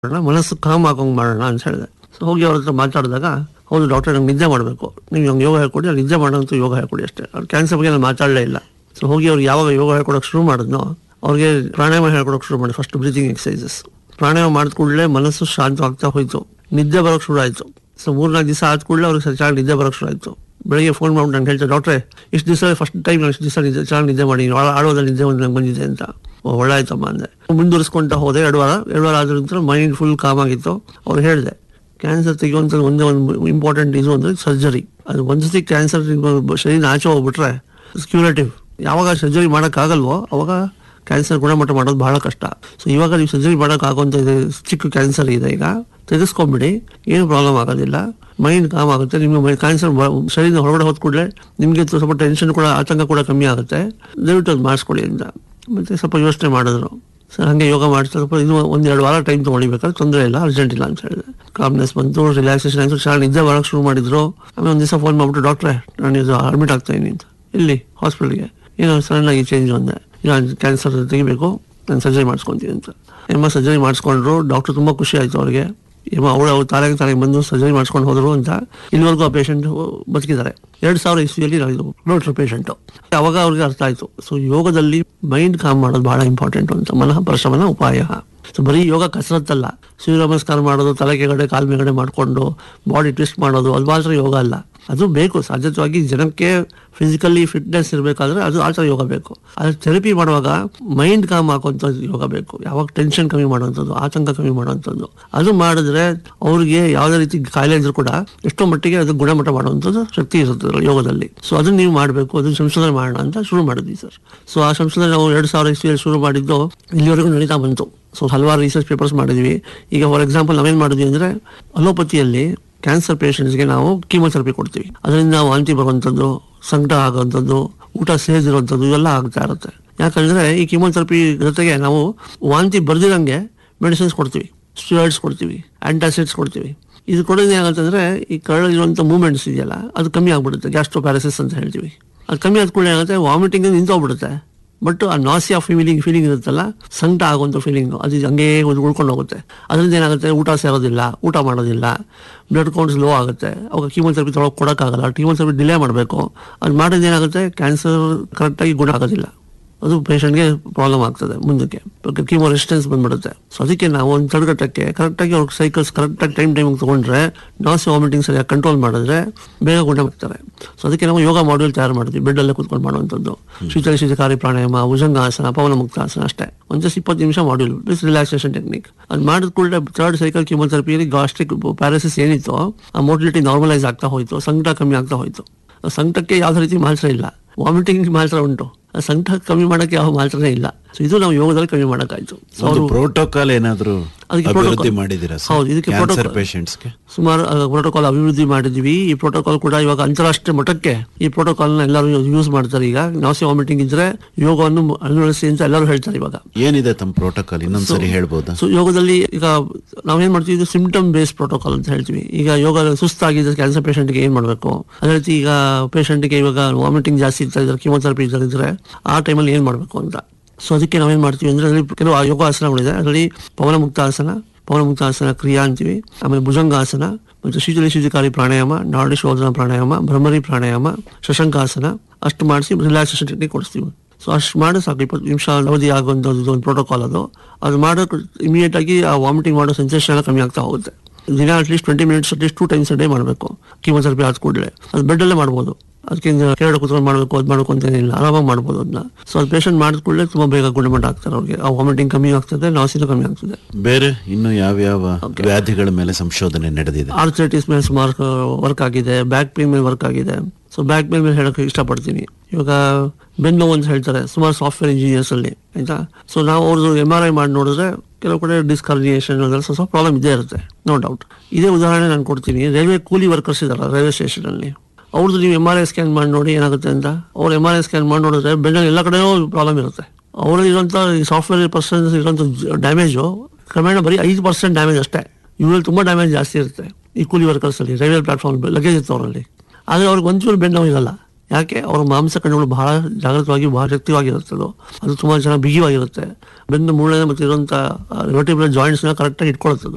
ಮಾಡೋಣ ಮನಸ್ಸು ಕಾಮ್ ಹಾಕೋಂಗ್ ಮಾಡೋಣ ಅಂತ ಹೇಳಿದೆ ಸೊ ಹೋಗಿ ಅವ್ರ ಹತ್ರ ಮಾತಾಡಿದಾಗ ಹೌದು ಡಾಕ್ಟರ್ ನಂಗೆ ನಿದ್ದೆ ಮಾಡಬೇಕು ನೀವು ನಂಗೆ ಯೋಗ ಹೇಳ್ಕೊಡಿ ನಾನು ನಿದ್ದೆ ಮಾಡೋಂಥ ಯೋಗ ಹೇಳ್ಕೊಡಿ ಅಷ್ಟೇ ಅವ್ರು ಕ್ಯಾನ್ಸರ್ ಬಗ್ಗೆ ನಾನು ಮಾತಾಡಲೇ ಇಲ್ಲ ಸೊ ಹೋಗಿ ಅವ್ರು ಯಾವಾಗ ಯೋಗ ಹೇಳ್ಕೊಡೋಕೆ ಶುರು ಮಾಡಿದ್ನೋ ಅವ್ರಿಗೆ ಪ್ರಾಣಾಯಾಮ ಹೇಳ್ಕೊಡೋಕೆ ಶುರು ಮಾಡಿ ಫಸ್ಟ್ ಬ್ರೀತಿಂಗ್ ಎಕ್ಸಸೈಸಸ್ ಪ್ರಾಣಾಯಾಮ ಮಾಡಿದ ಕೂಡಲೇ ಮನಸ್ಸು ಶಾಂತವಾಗ್ತಾ ಹೋಯ್ತು ನಿದ್ದೆ ಬರೋಕ್ಕೆ ಶುರು ಆಯಿತು ಸೊ ಮೂರ್ನಾಲ್ಕು ದಿವಸ ಆದ ಕೂಡಲೇ ಅವ್ರಿಗೆ ಚೆನ್ನಾಗಿ ನಿದ್ದೆ ಬರೋಕ್ಕೆ ಶುರು ಆಯಿತು ಬೆಳಿಗ್ಗೆ ಫೋನ್ ಮಾಡ್ಬಿಟ್ಟು ನಂಗೆ ಹೇಳ್ತಾರೆ ಡಾಕ್ಟ್ರೆ ಇಷ್ಟು ದಿವಸ ಫಸ್ಟ್ ಟೈಮ್ ನಾನು ಇಷ್ಟು ದಿವಸ ನಿದ್ದೆ ಚೆನ್ನಾಗಿ ನಿದ್ದೆ ಮಾಡಿ ಆಡೋದಲ್ಲಿ ನಿದ್ದೆ ಒಂದು ನಂಗೆ ಬಂದಿದೆ ಅಂತ ಓ, ಒಳ್ಳೆ ಆಯ್ತಮ್ಮ ಅಂದೆ ಮುಂದುವರಿಸ್ಕೊಂತ ಹೋದೆ ಎರಡು ವಾರ ಎರಡು ವಾರ ಆದ ನಂತರ ಮೈಂಡ್ ಫುಲ್ ಕಾಮ್ ಆಗಿತ್ತು ಅವ್ರು ಹೇಳಿದೆ ಕ್ಯಾನ್ಸರ್ ತೆಗೆಯುವಂಥ ಒಂದೇ ಒಂದು ಇಂಪಾರ್ಟೆಂಟ್ ಇದು ಅಂದರೆ ಸರ್ಜರಿ ಅದು ಒಂದ್ಸತಿ ಕ್ಯಾನ್ಸರ್ ಶರೀರ ಆಚೆ ಹೋಗ್ಬಿಟ್ರೆ ಕ್ಯೂರೇಟಿವ್ ಯಾವಾಗ ಸರ್ಜರಿ ಮಾಡೋಕ್ಕಾಗಲ್ವೋ ಅವಾಗ ಕ್ಯಾನ್ಸರ್ ಗುಣಮಟ್ಟ ಮಾಡೋದು ಬಹಳ ಕಷ್ಟ ಸೊ ಇವಾಗ ನೀವು ಸರ್ಜರಿ ಮಾಡೋಕ್ಕಾಗುವಂಥ ಇದೆ ಚಿಕ್ಕ ಕ್ಯಾನ್ಸರ್ ಇದೆ ಈಗ ತೆಗೆಸ್ಕೊಂಬಿಡಿ ಏನು ಪ್ರಾಬ್ಲಮ್ ಆಗೋದಿಲ್ಲ ಮೈಂಡ್ ಕಾಮ್ ಆಗುತ್ತೆ ನಿಮಗೆ ಕ್ಯಾನ್ಸರ್ ಶರೀರ ಹೊರಗಡೆ ಹೋದ ಕೂಡಲೇ ನಿಮಗೆ ಸ್ವಲ್ಪ ಟೆನ್ಷನ್ ಕೂಡ ಆತಂಕ ಕೂಡ ಕಮ್ಮಿ ಆಗುತ್ತೆ ದಯವಿಟ್ಟು ಅದು ಮಾಡಿಸ್ಕೊಳ್ಳಿ ಅಂತ ಮತ್ತೆ ಸ್ವಲ್ಪ ಯೋಚನೆ ಮಾಡಿದ್ರು ಸರ್ ಹಾಗೆ ಯೋಗ ಮಾಡ್ತಾ ಸ್ವಲ್ಪ ಇನ್ನೂ ಒಂದೆರಡು ವಾರ ಟೈಮ್ ತೊಗೊಳಿಬೇಕಾದ್ರೆ ತೊಂದರೆ ಇಲ್ಲ ಅರ್ಜೆಂಟ್ ಇಲ್ಲ ಅಂತ ಹೇಳಿದೆ ಕಾಮ್ನೆಸ್ ಬಂತು ರಿಲ್ಯಾಕ್ಸೇಷನ್ ಆಯಿತು ಚೆನ್ನಾಗಿ ನಿದ್ದೆ ಬರೋಕ್ಕೆ ಶುರು ಮಾಡಿದ್ರು ಆಮೇಲೆ ಒಂದು ದಿವಸ ಫೋನ್ ಮಾಡ್ಬಿಟ್ಟು ಡಾಕ್ಟ್ರೆ ನಾನು ಇದು ಅಡ್ಮಿಟ್ ಆಗ್ತಾ ಇದ್ದೀನಿ ಅಂತ ಇಲ್ಲಿ ಹಾಸ್ಪಿಟಲ್ಗೆ ಏನೋ ಸಡನ್ ಆಗಿ ಚೇಂಜ್ ಅಂದೆ ಇಲ್ಲ ಕ್ಯಾನ್ಸರ್ ತೆಗಿಬೇಕು ನಾನು ಸರ್ಜರಿ ಮಾಡಿಸ್ಕೊತೀನಿ ಅಂತ ಎಮ್ಮ ಸರ್ಜರಿ ಮಾಡಿಸ್ಕೊಂಡ್ರು ಡಾಕ್ಟರ್ ತುಂಬ ಖುಷಿ ಆಯಿತು ಅವ್ರಿಗೆ ಎಮ್ಮ ಅವಳು ಅವ್ರು ತಾಲೆಗೆ ತಾಲೆಗೆ ಬಂದು ಸರ್ಜರಿ ಮಾಡಿಸ್ಕೊಂಡು ಹೋದ್ರು ಅಂತ ಇಲ್ಲಿವರೆಗೂ ಆ ಪೇಷಂಟ್ ಬದುಕಿದ್ದಾರೆ ಎರಡು ಸಾವಿರ ಇಸ್ವಿಯಲ್ಲಿ ನಾವು ಇದು ನೋಡ್ರು ಪೇಷಂಟು ಅವಾಗ ಅವ್ರಿಗೆ ಅರ್ಥ ಆಯಿತು ಸೊ ಯೋಗದಲ್ಲಿ ಮೈಂಡ್ ಕಾಮ್ ಮಾಡೋದು ಬಹಳ ಇಂಪಾರ್ಟೆಂಟ್ ಅಂತ ಮನಃ ಪರಿಶ್ರಮನ ಉಪಾಯ ಸೊ ಬರೀ ಯೋಗ ಕಸರತ್ತಲ್ಲ ಸೂರ್ಯ ನಮಸ್ಕಾರ ಮಾಡೋದು ತಲೆ ಕೆಳಗಡೆ ಕಾಲ್ ಮೇಲ್ಗಡೆ ಮಾಡಿಕೊಂಡು ಬಾಡಿ ಟ್ವಿಸ್ಟ್ ಮಾಡೋದು ಅದು ಮಾತ್ರ ಯೋಗ ಅಲ್ಲ ಅದು ಬೇಕು ಸಾಧ್ಯವಾಗಿ ಜನಕ್ಕೆ ಫಿಸಿಕಲಿ ಫಿಟ್ನೆಸ್ ಇರಬೇಕಾದ್ರೆ ಅದು ಆ ಥರ ಯೋಗ ಬೇಕು ಅದು ಥೆರಪಿ ಮಾಡುವಾಗ ಮೈಂಡ್ ಕಾಮ್ ಹಾಕುವಂಥದ್ದು ಯೋಗ ಬೇಕು ಯಾವಾಗ ಟೆನ್ಷನ್ ಕಮ್ಮಿ ಮಾಡುವಂಥದ್ದು ಆತಂಕ ಕಮ್ಮಿ ಮಾಡುವಂಥದ್ದು ಅದು ಮಾಡಿದ್ರೆ ಅವ್ರಿಗೆ ಯಾವುದೇ ರೀತಿ ಕಾಯಿಲೆ ಇದ್ರೂ ಕೂಡ ಎಷ್ಟೋ ಮಟ್ಟಿಗೆ ಅದು ಗುಣಮಟ್ಟ ಮಾಡುವಂಥದ್ದು ಶಕ್ತಿ ಇರುತ್ತೆ ಅದ್ರಲ್ಲಿ ಯೋಗದಲ್ಲಿ ಸೊ ಅದನ್ನ ನೀವು ಮಾಡಬೇಕು ಅದನ್ನ ಸಂಶೋಧನೆ ಮಾಡೋಣ ಅಂತ ಶುರು ಮಾಡಿದ್ವಿ ಸರ್ ಸೊ ಆ ಸಂಶೋಧನೆ ನಾವು ಎರಡು ಸಾವಿರ ಇಸ್ವಿಯಲ್ಲಿ ಶುರು ಮಾಡಿದ್ದು ಇಲ್ಲಿವರೆಗೂ ನಡೀತಾ ಬಂತು ಸೊ ಹಲವಾರು ರಿಸರ್ಚ್ ಪೇಪರ್ಸ್ ಮಾಡಿದ್ವಿ ಈಗ ಫಾರ್ ಎಕ್ಸಾಂಪಲ್ ನಾವೇನು ಮಾಡಿದ್ವಿ ಅಂದರೆ ಅಲೋಪತಿಯಲ್ಲಿ ಕ್ಯಾನ್ಸರ್ ಪೇಷಂಟ್ಸ್ಗೆ ನಾವು ಕೀಮೋಥೆರಪಿ ಕೊಡ್ತೀವಿ ಅದರಿಂದ ವಾಂತಿ ಬರುವಂಥದ್ದು ಸಂಕಟ ಆಗುವಂಥದ್ದು ಊಟ ಸೇರಿರುವಂಥದ್ದು ಇವೆಲ್ಲ ಆಗ್ತಾ ಇರುತ್ತೆ ಯಾಕಂದ್ರೆ ಈ ಕೀಮೋಥೆರಪಿ ಜೊತೆಗೆ ನಾವು ವಾಂತಿ ಬರ್ದಿರಂಗೆ ಮೆಡಿಸಿನ್ಸ್ ಕೊಡ್ತೀವಿ ಸ್ಟೀರಾಯ್ಡ್ಸ್ ಕೊಡ್ತೀವಿ ಆಂಟಾಸಿಡ್ಸ್ ಕೊಡ್ತೀವಿ ಇದು ಕೊಡೋದು ಏನಾಗುತ್ತಂದ್ರೆ ಈ ಕರಳಿರುವಂಥ ಮೂವ್ಮೆಂಟ್ಸ್ ಇದೆಯಲ್ಲ ಅದು ಕಮ್ಮಿ ಆಗ್ಬಿಡುತ್ತೆ ಗ್ಯಾಸ್ಟ್ರೋಪ್ಯಾರಸಿಸ್ ಅಂತ ಹೇಳ್ತೀವಿ ಅದು ಕಮ್ಮಿ ಆದ ಕೂಡಲೇ ಏನಾಗುತ್ತೆ ವಾಮಿಟಿಂಗ್ ನಿಂತೋಗ್ಬಿಡುತ್ತೆ ಬಟ್ ಆ ನಾಸಿಯಾ ಫೀಲಿಂಗ್ ಫೀಲಿಂಗ್ ಇರುತ್ತಲ್ಲ ಸಂಕಟ ಆಗುವಂಥ ಫೀಲಿಂಗ್ ಅದು ಹಂಗೆ ಉಳ್- ಉಳ್ಕೊಂಡು ಹೋಗುತ್ತೆ ಅದರಿಂದ ಏನಾಗುತ್ತೆ ಊಟ ಸೇರೋದಿಲ್ಲ ಊಟ ಮಾಡೋದಿಲ್ಲ ಬ್ಲಡ್ ಕೌಂಟ್ಸ್ ಲೋ ಆಗುತ್ತೆ ಅವಾಗ ಕೀಮೋಥೆರಪಿ ತೊಗೊಳಕ್ಕೆ ಕೊಡೋಕ್ಕಾಗಲ್ಲ ಕೀಮೋಥೆರಪಿ ಡಿಲೇ ಮಾಡಬೇಕು ಅದು ಮಾಡಿದ್ರೆ ಏನಾಗುತ್ತೆ ಕ್ಯಾನ್ಸರ್ ಕರೆಕ್ಟಾಗಿ ಗುಣ ಆಗೋದಿಲ್ಲ ಅದು ಪೇಷಂಟ್ಗೆ ಪ್ರಾಬ್ಲಮ್ ಆಗ್ತದೆ ಮುಂದಕ್ಕೆ ಕೀಮೋ ರೆಸಿಸ್ಟೆನ್ಸ್ ಬಂದ್ಬಿಡುತ್ತೆ ಸೊ ಅದಕ್ಕೆ ನಾವು ಒಂದು ತಡೆಗಟ್ಟಕ್ಕೆ ಕರೆಕ್ಟಾಗಿ ಅವ್ರಿಗೆ ಸೈಕಲ್ಸ್ ಕರೆಕ್ಟಾಗಿ ಟೈಮ್ ಟೈಮಿಗೆ ತೊಗೊಂಡ್ರೆ ನಾಸಿ ವಾಮಿಟಿಂಗ್ ಸರಿಯಾಗಿ ಕಂಟ್ರೋಲ್ ಮಾಡಿದ್ರೆ ಬೇಗ ಗುಣ ಮಾಡ್ತಾರೆ ಸೊ ಅದಕ್ಕೆ ನಾವು ಯೋಗ ಮಾಡ್ಯೂಲ್ ತಯಾರು ಮಾಡ್ತೀವಿ ಬೆಡ್ಡಲ್ಲೇ ಕೂತ್ಕೊಂಡು ಮಾಡುವಂಥದ್ದು ಶೀತಲ ಶೀತಕಾರಿ ಪ್ರಾಣಾಯಾಮ ಭುಜಂಗಾಸನ ಪವನ ಮುಕ್ತಾಸನ ಅಷ್ಟೇ ಒಂದು ಜಸ್ಟ್ ಇಪ್ಪತ್ತು ನಿಮಿಷ ಮಾಡ್ಯೂಲ್ ಪ್ಲಸ್ ರಿಲ್ಯಾಕ್ಸೇಷನ್ ಟೆಕ್ನಿಕ್ ಅದು ಮಾಡಿದ ಕೂಡಲೇ ಥರ್ಡ್ ಸೈಕಲ್ ಕೀಮೋಥೆರಪಿಯಲ್ಲಿ ಗಾಸ್ಟ್ರಿಕ್ ಪ್ಯಾರಸಿಸ್ ಏನಿತ್ತು ಆ ಮೋಟಿಲಿಟಿ ನಾರ್ಮಲೈಸ್ ಆಗ್ತಾ ಹೋಯ್ತು ಸಂಕಟ ಕಮ್ಮಿ ಆಗ್ತಾ ಹೋಯ್ತು ಆ ಸಂಕಟಕ್ಕೆ ಯಾವುದೇ ರೀತಿ ಮಾತ್ರ ಇಲ್ಲ ವಾಮಿಟಿಂಗ್ ಮಾತ್ರ ಉಂಟು ಆ ಸಂಕಟ ಕಮ್ಮಿ ಮಾಡೋಕ್ಕೆ ಯಾವ ಮಾತ್ರನೇ ಇಲ್ಲ ಸೊ ಇದು ನಾವು ಯೋಗದಲ್ಲಿ ಕಮ್ಮಿ ಮಾಡೋಕ್ಕಾಯ್ತು ಸೊ ಒಂದು ಅವರು ಪ್ರೋಟೋಕಾಲ್ ಏನಾದ್ರೂ ಅದಕ್ಕೆ ಅಭಿವೃದ್ಧಿ protocol- ಮಾಡಿದ್ದೀರಾ ಹೌದು, ಇದಕ್ಕೆ ಕ್ಯಾನ್ಸರ್ protocol- ಪೇಷಂಟ್ಸ್ಗೆ ಸುಮಾರು ಪ್ರೋಟೋಕಾಲ್ ಅಭಿವೃದ್ಧಿ ಮಾಡಿದ್ವಿ ಈ ಪ್ರೋಟೋಕಾಲ್ ಕೂಡ ಇವಾಗ ಅಂತಾರಾಷ್ಟ್ರೀಯ ಮಟ್ಟಕ್ಕೆ ಈ ಪ್ರೋಟೋಕಾಲ್ ನ ಎಲ್ಲರೂ ಯೂಸ್ ಮಾಡ್ತಾರೆ ಈಗ ನಾಸಿ ವಾಮಿಟಿಂಗ್ ಇದ್ರೆ ಯೋಗವನ್ನು ಅನುವಳಿಸಿ ಅಂತ ಎಲ್ಲರೂ ಹೇಳ್ತಾರೆ ಇವಾಗ ಏನಿದೆ ತಮ್ಮ ಪ್ರೋಟೋಕಾಲ್ ಇನ್ನೊಂದ್ಸರಿ ಹೇಳ್ಬೋದಾ ಸೊ ಯೋಗದಲ್ಲಿ ಈಗ ನಾವೇನ್ ಮಾಡ್ತೀವಿ ಇದು ಸಿಂಪ್ಟಮ್ ಬೇಸ್ಡ್ ಪ್ರೋಟೋಕಾಲ್ ಅಂತ ಹೇಳ್ತೀವಿ ಈಗ ಯೋಗ ಸುಸ್ತಾಗಿದೆ ಕ್ಯಾನ್ಸರ್ ಪೇಷಂಟ್ಗೆ ಏನ್ ಮಾಡಬೇಕು ಅದೇ ರೀತಿ ಈಗ ಪೇಷಂಟ್ಗೆ ಇವಾಗ ವಾಮಿಟಿಂಗ್ ಜಾಸ್ತಿ ಇರ್ತಾ ಇದ್ರೆ ಕೀಮೋಥೆರಪಿ ಇದ್ರೆ ಆ ಟೈಮಲ್ಲಿ ಏನ್ ಮಾಡಬೇಕು ಅಂತ ಸೊ ಅದಕ್ಕೆ ನಾವೇನ್ ಮಾಡ್ತೀವಿ ಅಂದ್ರೆ ಅದರಲ್ಲಿ ಕೆಲವು ಯೋಗಾಸನಗಳಿದೆ ಅದರಲ್ಲಿ ಪವನ ಮುಕ್ತಾಸನ ಪವನ ಮುಕ್ತಾಸನ ಕ್ರಿಯಾ ಅಂತೀವಿ ಆಮೇಲೆ ಭುಜಂಗಾಸನ ಮತ್ತು ಶೀತಲಿ ಶೀತಕಾರಿ ಪ್ರಾಣಾಯಾಮ ನಾಡಿ ಶೋಧನ ಪ್ರಾಣಾಯಾಮ ಭ್ರಮರಿ ಪ್ರಾಣಾಯಾಮ ಶಶಂಕಾಸನ ಅಷ್ಟು ಮಾಡಿಸಿ ರಿಲ್ಯಾಕ್ಸೇಷನ್ ಟೆಕ್ನಿಕ್ ಕೊಡಿಸ್ತೀವಿ ಸೊ ಅಷ್ಟು ಮಾಡಿ ಸಾಕು ಇಪ್ಪತ್ತು ನಿಮಿಷ ಅವಧಿ ಆಗುವಂಥದ್ದು ಒಂದು ಪ್ರೋಟೋಕಾಲ್ ಅದು ಅದು ಮಾಡೋಕೆ ಇಮಿಡಿಯೇಟ್ ಆಗಿ ಆ ವಾಮಿಟಿಂಗ್ ಮಾಡೋ ಸೆನ್ಸೇಷನ್ ಎಲ್ಲ ಕಮ್ಮಿ ಆಗ್ತಾ ಹೋಗುತ್ತೆ ದಿನ at least twenty minutes at least two times day ಮಾಡಬೇಕು ಕೀಮೋಥೆರಪಿ ಆದ ಕೂಡಲೇ ಅದು ಬೆಡ್ಡಲ್ಲೇ ಮಾಡ್ಬೋದು ಅದಕ್ಕೆ ಕೆರಡು ಕೂತ್ಕೊಂಡು ಮಾಡಬೇಕು ಅದು ಮಾಡಬೇಕು ಅಂತೇನಿಲ್ಲ ಆರಾಮಾಗಿ ಮಾಡ್ಬೋದು ಅದನ್ನ ಸೊ ಅದು ಪೇಷಂಟ್ ಮಾಡಿದ ಕೂಡಲೇ ತುಂಬ ಬೇಗ ಗುಣಮಟ್ಟ ಆಗ್ತಾರೆ ಅವ್ರಿಗೆ ಆ ವಾಮಿಟಿಂಗ್ ಕಮ್ಮಿ ಆಗ್ತದೆ ನಾಸಿನ ಕಮ್ಮಿ ಆಗ್ತದೆ ಬೇರೆ ಇನ್ನು ಯಾವ್ಯಾವ ವ್ಯಾಧಿಗಳ ಮೇಲೆ ಸಂಶೋಧನೆ ನಡೆದಿದೆ ಆರ್ಥರೈಟಿಸ್ ಮೇಲೆ ಸುಮಾರು ವರ್ಕ್ ಆಗಿದೆ ಬ್ಯಾಕ್ ಪೇನ್ ಮೇಲೆ ವರ್ಕ್ ಆಗಿದೆ ಸೊ ಬ್ಯಾಕ್ ಪೇನ್ ಮೇಲೆ ಹೇಳಕ್ಕೆ ಇಷ್ಟಪಡ್ತೀನಿ ಇವಾಗ ಬೆನ್ನು ಅಂತ ಹೇಳ್ತಾರೆ ಸುಮಾರು ಸಾಫ್ಟ್ವೇರ್ ಇಂಜಿನಿಯರ್ಸ್ ಅಲ್ಲಿ ಆಯ್ತಾ ಸೊ ನಾವು ಅವ್ರದ್ದು ಎಮ್ ಆರ್ ಐ ಮಾಡಿ ನೋಡಿದ್ರೆ ಕೆಲವು ಕಡೆ ಡಿಸ್ಕಾರ್ಡಿನೇಷನ್ ಅದೆಲ್ಲ ಸ್ವಲ್ಪ ಪ್ರಾಬ್ಲಮ್ ಇದ್ದೇ ಇರುತ್ತೆ ನೋ ಡೌಟ್ ಇದೇ ಉದಾಹರಣೆ ನಾನು ಕೊಡ್ತೀನಿ ರೈಲ್ವೆ ಕೂಲಿ ವರ್ಕರ್ಸ್ ಇದಾರೆ ರೈಲ್ವೆ ಸ್ಟೇಷನ್ ಅಲ್ಲಿ ಅವ್ರದ್ದು ನೀವು ಎಮ್ ಆರ್ ಐ ಸ್ಕ್ಯಾನ್ ಮಾಡಿ ನೋಡಿ ಏನಾಗುತ್ತೆ ಅಂತ ಅವ್ರು ಎಮ್ ಆರ್ ಐ ಸ್ಕ್ಯಾನ್ ಮಾಡಿ ನೋಡಿದ್ರೆ ಬೆನ್ನಲ್ಲಿ ಎಲ್ಲ ಕಡೆಯೂ ಪ್ರಾಬ್ಲಮ್ ಇರುತ್ತೆ ಅವರಲ್ಲಿ ಇರುವಂಥ ಸಾಫ್ಟ್ವೇರ್ ಪರ್ಸನ್ಸ್ ಇರುವಂಥ ಡ್ಯಾಮೇಜು ಕ್ರಮೇಣ ಬರೀ ಐದು ಪರ್ಸೆಂಟ್ ಡ್ಯಾಮೇಜ್ ಅಷ್ಟೇ ಇವರಲ್ಲಿ ತುಂಬ ಡ್ಯಾಮೇಜ್ ಜಾಸ್ತಿ ಇರುತ್ತೆ ಈ ಕೂಲಿ ವರ್ಕರ್ಸ್ ಅಲ್ಲಿ ರೈಲ್ವೆ ಪ್ಲಾಟ್ಫಾರ್ಮ್ ಲಗೇಜ್ ಇತ್ತು ಅವರಲ್ಲಿ ಆದರೆ ಅವ್ರಿಗೆ ಒಂಚೂರು ಬೆನ್ನು ನೋವು ಇರಲ್ಲ ಯಾಕೆ ಅವ್ರ ಮಾಂಸ ಕಣ್ಣುಗಳು ಬಹಳ ಜಾಗೃತವಾಗಿ ಬಹಳ ಶಕ್ತಿವಾಗಿರುತ್ತೆ ಅದು ಅದು ತುಂಬ ಚೆನ್ನಾಗಿ ಬಿಗಿವಾಗಿರುತ್ತೆ ಬೆನ್ನು ಮೂಳೆ ಮತ್ತು ಇರುವಂಥ ಜಾಯಿಂಟ್ಸ್ನ ಕರೆಕ್ಟಾಗಿ ಇಟ್ಕೊಳ್ಳುತ್ತೆ ಅದು